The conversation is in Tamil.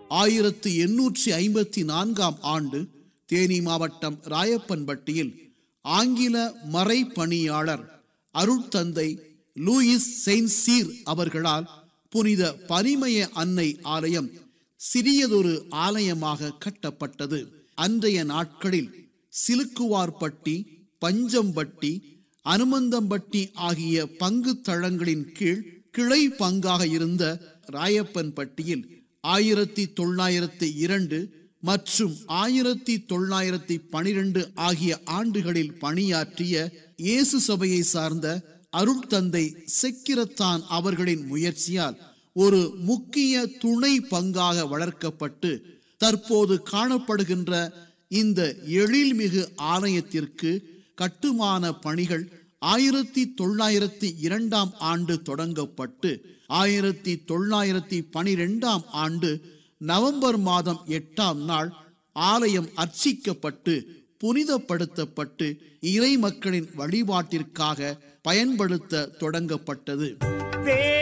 ஆயிரத்து எண்ணூற்றி ஐம்பத்தி நான்காம் ஆண்டு தேனி மாவட்டம் ராயப்பன்பட்டியில் ஆங்கில மறைப்பணியாளர் அருட்தந்தை லூயிஸ் செயின்ட் சீர் அவர்களால் புனித பரிமய அன்னை ஆலயம் சிறியதொரு ஆலயமாக கட்டப்பட்டது அன்றைய நாட்களில் சிலுக்குவார்பட்டி பஞ்சம்பட்டி அனுமந்தம்பட்டி ஆகிய பங்கு தளங்களின் கீழ் கிளை பங்காக இருந்த ராயப்பன்பட்டியில் ஆயிரத்தி தொள்ளாயிரத்தி இரண்டு மற்றும் ஆயிரத்தி தொள்ளாயிரத்தி பனிரெண்டு ஆகிய ஆண்டுகளில் பணியாற்றிய இயேசு சபையை சார்ந்த அருட்தந்தை செக்கிரத்தான் அவர்களின் முயற்சியால் ஒரு முக்கிய துணை பங்காக வளர்க்கப்பட்டு தற்போது காணப்படுகின்ற இந்த எழில்மிகு ஆலயத்திற்கு கட்டுமான பணிகள் ஆயிரத்தி தொள்ளாயிரத்தி இரண்டாம் ஆண்டு தொடங்கப்பட்டு ஆயிரத்தி தொள்ளாயிரத்தி பனிரெண்டாம் ஆண்டு நவம்பர் மாதம் எட்டாம் நாள் ஆலயம் அர்ச்சிக்கப்பட்டு புனிதப்படுத்தப்பட்டு இறை மக்களின் வழிபாட்டிற்காக பயன்படுத்த தொடங்கப்பட்டது வே